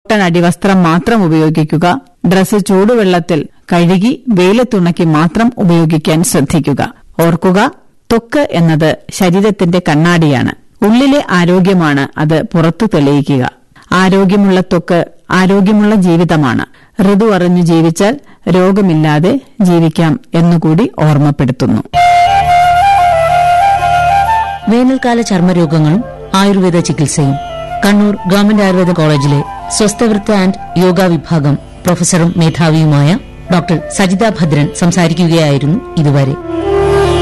cotton അടിവസ്ത്രം മാത്രം ഉപയോഗിക്കുക dress ചൂടുവെള്ളത്തിൽ കഴുകി വെയിലത്തുണക്കി മാത്രം ഉപയോഗിക്കാൻ ശ്രദ്ധിക്കുക ഓർക്കുക ത്വക്ക് എന്നത് ശരീരത്തിന്റെ കണ്ണാടിയാണ് ഉള്ളിലെ ആരോഗ്യമാണ് അത് പുറത്തു തെളിയിക്കുക ആരോഗ്യമുള്ള ത്വക്ക് ആരോഗ്യമുള്ള ജീവിതമാണ് ഋതു അറിഞ്ഞു ജീവിച്ചാൽ രോഗമില്ലാതെ ജീവിക്കാം എന്നുകൂടി ഓർമ്മപ്പെടുത്തുന്നു വേനൽക്കാല ചർമ്മരോഗങ്ങളും ആയുർവേദ ചികിത്സയും കണ്ണൂർ ഗവൺമെന്റ് ആയുർവേദ കോളേജിലെ സ്വസ്ഥവൃത്ത ആൻഡ് യോഗ വിഭാഗം പ്രൊഫസറും മേധാവിയുമായ ഡോക്ടർ സജിത ഭദ്രൻ സംസാരിക്കുകയായിരുന്നു ഇതുവരെ